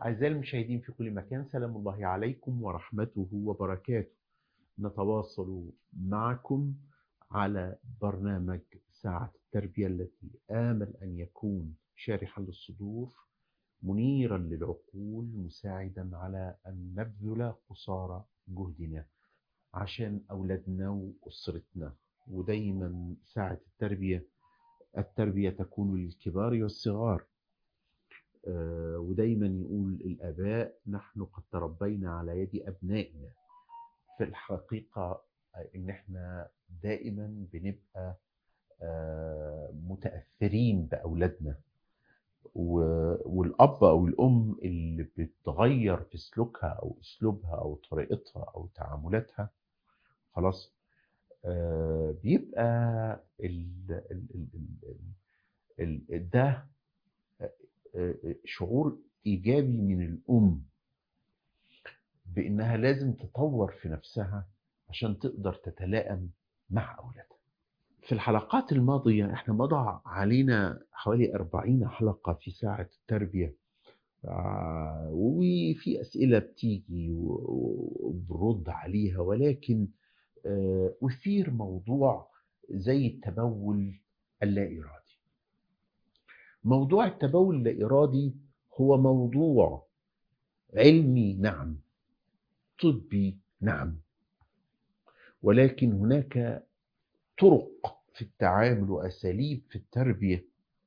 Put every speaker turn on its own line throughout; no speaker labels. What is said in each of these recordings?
أعزائي المشاهدين في كل مكان سلام الله عليكم ورحمته وبركاته نتواصل معكم على برنامج ساعة التربية التي آمل أن يكون شارحا للصدور منيرا للعقول مساعدا على أن نبذل قصارى جهدنا عشان أولادنا وأسرتنا ودايما ساعة التربية التربية تكون للكبار والصغار آه، ودايما يقول الآباء نحن قد تربينا على يد أبنائنا في الحقيقة إن إحنا دائما بنبقى آه، متأثرين بأولادنا و- والأب أو الأم اللي بتغير في سلوكها أو أسلوبها أو طريقتها أو تعاملاتها خلاص آه، بيبقى ال ال ال ال ال ده آه، شعور إيجابي من الأم بإنها لازم تطور في نفسها عشان تقدر تتلائم مع أولادها في الحلقات الماضية احنا مضى علينا حوالي 40 حلقة في ساعة التربية آه، وفي أسئلة بتيجي و- وبنرد عليها ولكن آه، أثير موضوع زي التبول اللا إرادي موضوع التبول اللا إرادي هو موضوع علمي نعم طبي نعم ولكن هناك طرق في التعامل وأساليب في التربية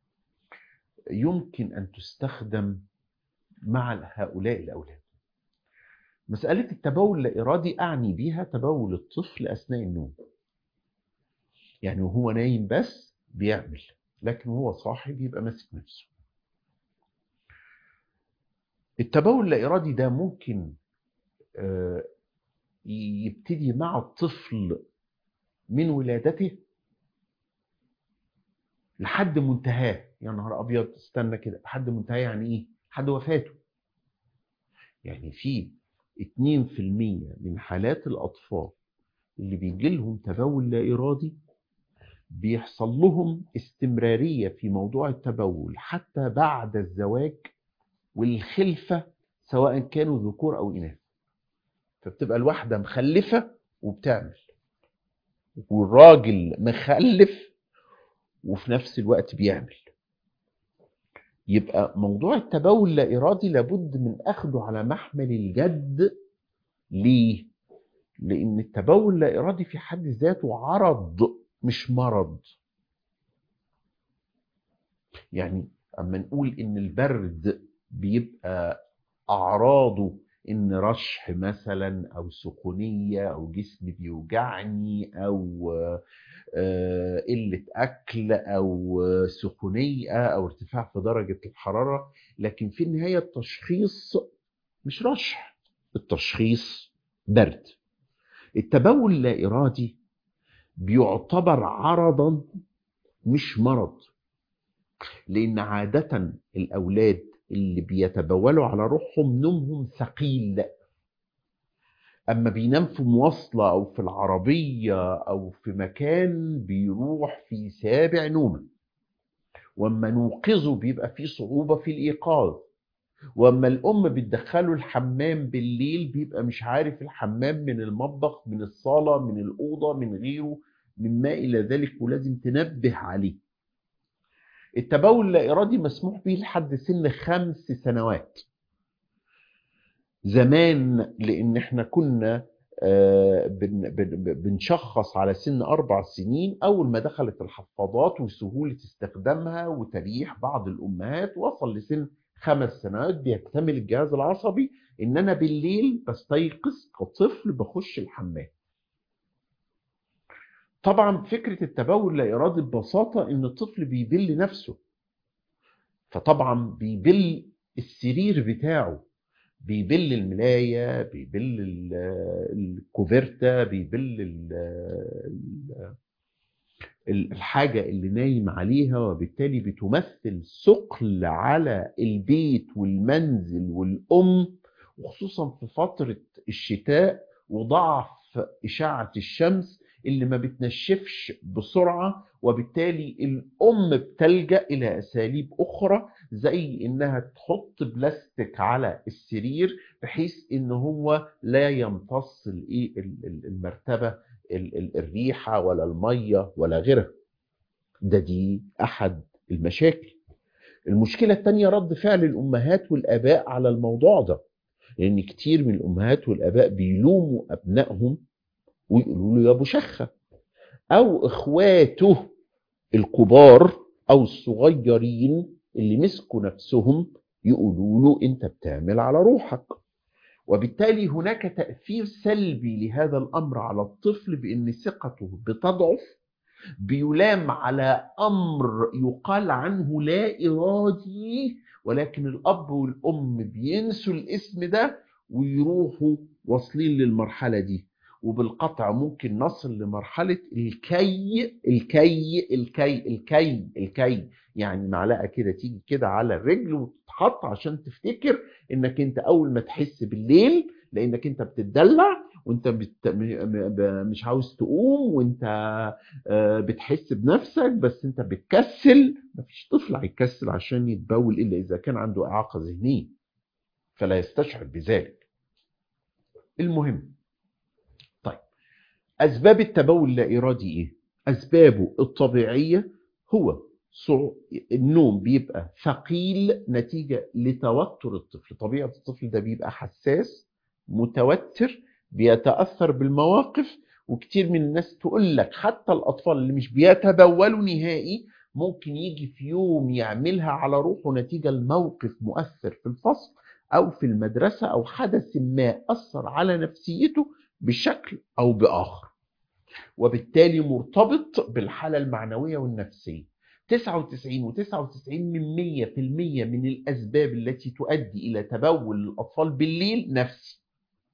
يمكن أن تستخدم مع هؤلاء الأولاد مسألة التبول اللا إرادي أعني بها تبول الطفل أثناء النوم يعني وهو نايم بس بيعمل لكن وهو صاحي بيبقى ماسك نفسه التبول اللا إرادي ده ممكن آه، يبتدي مع الطفل من ولادته لحد منتهاه يا نهار ابيض استنى كده لحد منتهاه يعني ايه لحد وفاته يعني في 2% من حالات الاطفال اللي بيجي لهم تبول لا ارادي بيحصل لهم استمراريه في موضوع التبول حتى بعد الزواج والخلفه سواء كانوا ذكور او اناث فبتبقى الواحده مخلفه وبتعمل والراجل مخلف وفي نفس الوقت بيعمل يبقى موضوع التبول لا إرادي لابد من أخده على محمل الجد ليه؟ لأن التبول لا إرادي في حد ذاته عرض مش مرض يعني أما نقول إن البرد بيبقى أعراضه إن رشح مثلا أو سخونية أو جسمي بيوجعني أو آه، قلة أكل أو آه، سخونية أو ارتفاع في درجة الحرارة لكن في النهاية التشخيص مش رشح التشخيص برد التبول اللا إرادي بيعتبر عرضا مش مرض لأن عادة الأولاد اللي بيتبولوا على روحهم نومهم ثقيل اما بينام في مواصله او في العربيه او في مكان بيروح في سابع نومه واما نوقظه بيبقى فيه صعوبه في الايقاظ واما الام بتدخله الحمام بالليل بيبقى مش عارف الحمام من المطبخ من الصاله من الاوضه من غيره مما الى ذلك ولازم تنبه عليه التبول اللا ارادي مسموح به لحد سن خمس سنوات زمان لان احنا كنا آه، بن- بن- بنشخص على سن اربع سنين اول ما دخلت الحفاضات وسهوله استخدامها وتريح بعض الامهات وصل لسن خمس سنوات بيكتمل الجهاز العصبي ان انا بالليل بستيقظ كطفل بخش الحمام طبعا فكره التبول لا ارادي ببساطه ان الطفل بيبل نفسه فطبعا بيبل السرير بتاعه بيبل الملاية بيبل ال- الكوفرتا بيبل ال- ال- ال- الحاجة اللي نايم عليها وبالتالي بتمثل ثقل على البيت والمنزل والأم وخصوصا في فترة الشتاء وضعف إشعة الشمس اللي ما بتنشفش بسرعة وبالتالي الأم بتلجأ إلى أساليب أخرى زي إنها تحط بلاستيك على السرير بحيث إن هو لا يمتص الإيه ال- ال- المرتبة ال- ال- الريحة ولا المية ولا غيرها ده دي أحد المشاكل المشكلة التانية رد فعل الأمهات والآباء على الموضوع ده لأن كتير من الأمهات والآباء بيلوموا أبنائهم ويقولوا له يا أبو شخة أو إخواته الكبار أو الصغيرين اللي مسكوا نفسهم يقولوا له أنت بتعمل على روحك وبالتالي هناك تأثير سلبي لهذا الأمر على الطفل بأن ثقته بتضعف بيلام على امر يقال عنه لا ارادي ولكن الاب والام بينسوا الاسم ده ويروحوا واصلين للمرحله دي وبالقطع ممكن نصل لمرحله الكي الكي الكي الكي الكي يعني معلقه كده تيجي كده على الرجل وتتحط عشان تفتكر انك انت اول ما تحس بالليل لانك انت بتدلع وانت بت... م- م- مش عاوز تقوم وانت آه، بتحس بنفسك بس انت بتكسل مفيش طفل هيكسل عشان يتبول الا اذا كان عنده اعاقه ذهنيه فلا يستشعر بذلك المهم طيب اسباب التبول اللا ارادي ايه اسبابه الطبيعيه هو صعو- النوم بيبقى ثقيل نتيجه لتوتر الطفل طبيعه الطفل ده بيبقى حساس متوتر بيتاثر بالمواقف وكتير من الناس تقول لك حتى الاطفال اللي مش بيتبولوا نهائي ممكن يجي في يوم يعملها على روحه نتيجه لموقف مؤثر في الفصل او في المدرسه او حدث ما اثر على نفسيته بشكل او باخر وبالتالي مرتبط بالحاله المعنويه والنفسيه 99 و99 من 100% من الاسباب التي تؤدي الى تبول الاطفال بالليل نفسي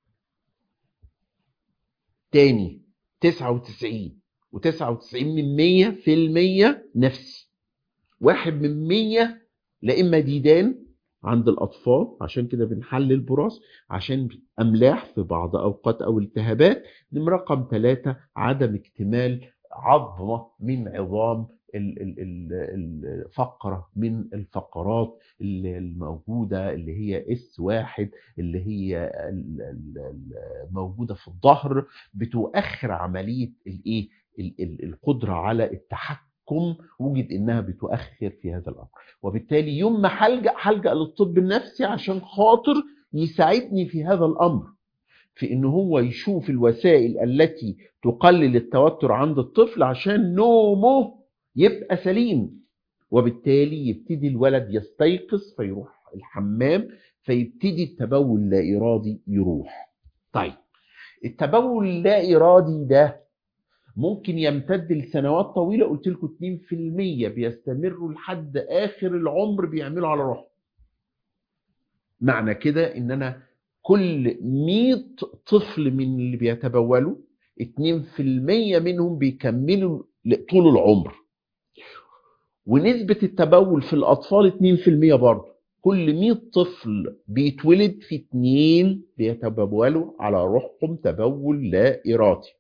تاني 99 و99 من 100 في المية نفسي واحد من 100 لا إما ديدان عند الأطفال عشان كده بنحلل البراز عشان أملاح في بعض أوقات أو التهابات نمرة رقم ثلاثة عدم اكتمال عظمة من عظام ال- ال- ال- الفقرة من الفقرات اللي الموجودة اللي هي اس واحد اللي هي ال- ال- الموجودة في الظهر بتؤخر عملية الايه ال- ال- القدرة على التحكم وجد انها بتؤخر في هذا الامر وبالتالي يوم ما هلجأ هلجأ للطب النفسي عشان خاطر يساعدني في هذا الامر في ان هو يشوف الوسائل التي تقلل التوتر عند الطفل عشان نومه يبقى سليم وبالتالي يبتدي الولد يستيقظ فيروح الحمام فيبتدي التبول اللا ارادي يروح طيب التبول اللا ارادي ده ممكن يمتد لسنوات طويله قلت لكم 2% بيستمروا لحد اخر العمر بيعملوا على روحهم معنى كده ان انا كل 100 طفل من اللي بيتبولوا 2% منهم بيكملوا طول العمر ونسبة التبول في الأطفال 2% برضه كل 100 طفل بيتولد في 2 بيتبولوا على روحهم تبول لا إرادي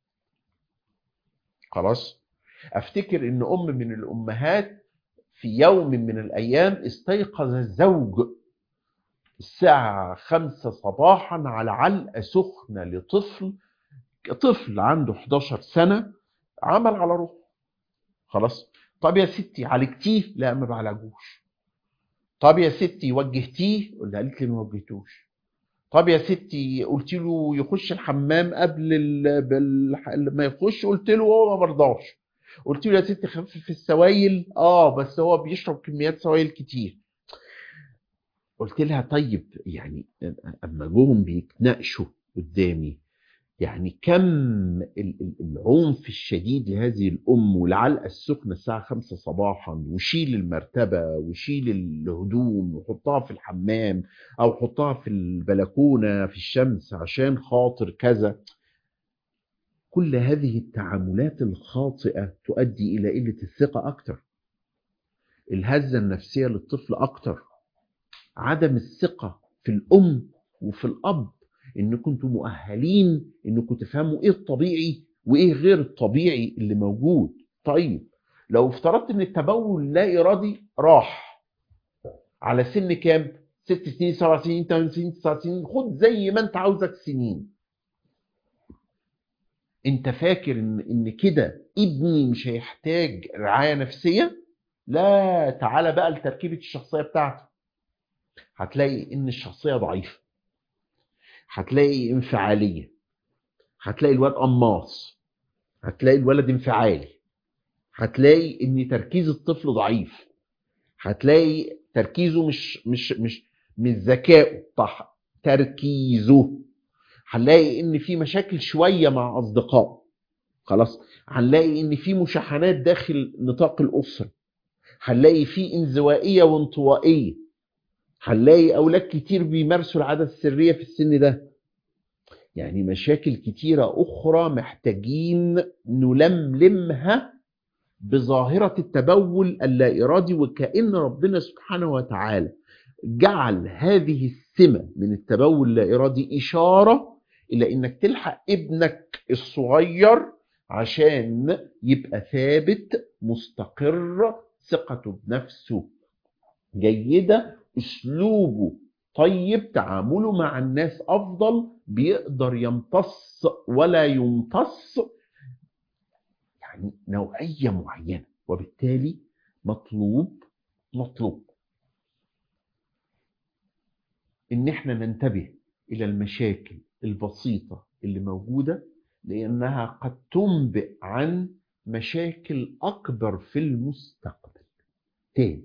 خلاص أفتكر إن أم من الأمهات في يوم من الأيام استيقظ الزوج الساعة خمسة صباحا على علقة سخنة لطفل طفل عنده 11 سنة عمل على روحه خلاص طب يا ستي عالجتيه لا ما بعالجوش طب يا ستي وجهتيه ولا قالت لي ما وجهتوش طب يا ستي قلت له يخش الحمام قبل ال... بال... ما يخش قلت له هو ما برضاش قلت له يا ستي خفف السوائل اه بس هو بيشرب كميات سوائل كتير قلت لها طيب يعني اما جوهم بيتناقشوا قدامي يعني كم العنف الشديد لهذه الام والعلقه السخنه الساعه 5 صباحا وشيل المرتبه وشيل الهدوم وحطها في الحمام او حطها في البلكونه في الشمس عشان خاطر كذا كل هذه التعاملات الخاطئه تؤدي الى قله الثقه اكتر الهزه النفسيه للطفل اكتر عدم الثقه في الام وفي الاب ان كنتوا مؤهلين انكم تفهموا ايه الطبيعي وايه غير الطبيعي اللي موجود طيب لو افترضت ان التبول لا ارادي راح على سن كام ست سنين سبع سنين ثمان سنين تسع سنين خد زي ما انت عاوزك سنين انت فاكر ان ان كده ابني مش هيحتاج رعايه نفسيه لا تعالى بقى لتركيبه الشخصيه بتاعته هتلاقي ان الشخصيه ضعيفه هتلاقي انفعاليه هتلاقي الواد قماص هتلاقي الولد انفعالي هتلاقي ان تركيز الطفل ضعيف هتلاقي تركيزه مش مش مش مش ذكائه صح تركيزه هنلاقي ان في مشاكل شويه مع اصدقائه خلاص هنلاقي ان في مشاحنات داخل نطاق الاسره هنلاقي في انزوائيه وانطوائيه هنلاقي اولاد كتير بيمارسوا العاده السريه في السن ده يعني مشاكل كتيره اخرى محتاجين نلملمها بظاهره التبول اللا ارادي وكان ربنا سبحانه وتعالى جعل هذه السمه من التبول اللا ارادي اشاره الى انك تلحق ابنك الصغير عشان يبقى ثابت مستقر ثقته بنفسه جيده اسلوبه طيب تعامله مع الناس افضل بيقدر يمتص ولا يمتص يعني نوعيه معينه وبالتالي مطلوب مطلوب ان احنا ننتبه الى المشاكل البسيطه اللي موجوده لانها قد تنبئ عن مشاكل اكبر في المستقبل تاني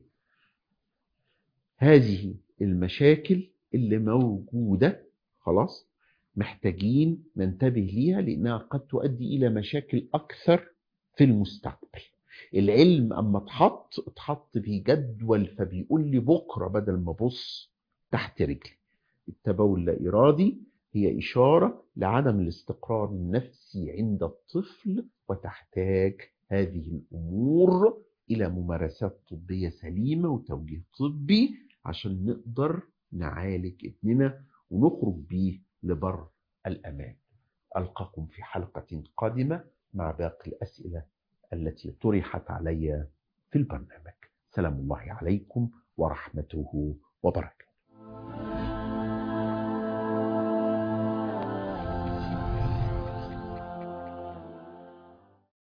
هذه المشاكل اللي موجوده خلاص محتاجين ننتبه ليها لانها قد تؤدي الى مشاكل اكثر في المستقبل العلم اما اتحط اتحط في جدول فبيقول لي بكره بدل ما ابص تحت رجلي التبول لا ارادي هي اشاره لعدم الاستقرار النفسي عند الطفل وتحتاج هذه الامور الى ممارسات طبيه سليمه وتوجيه طبي عشان نقدر نعالج ابننا ونخرج بيه لبر الامان القاكم في حلقه قادمه مع باقي الاسئله التي طرحت علي في البرنامج سلام الله عليكم ورحمته وبركاته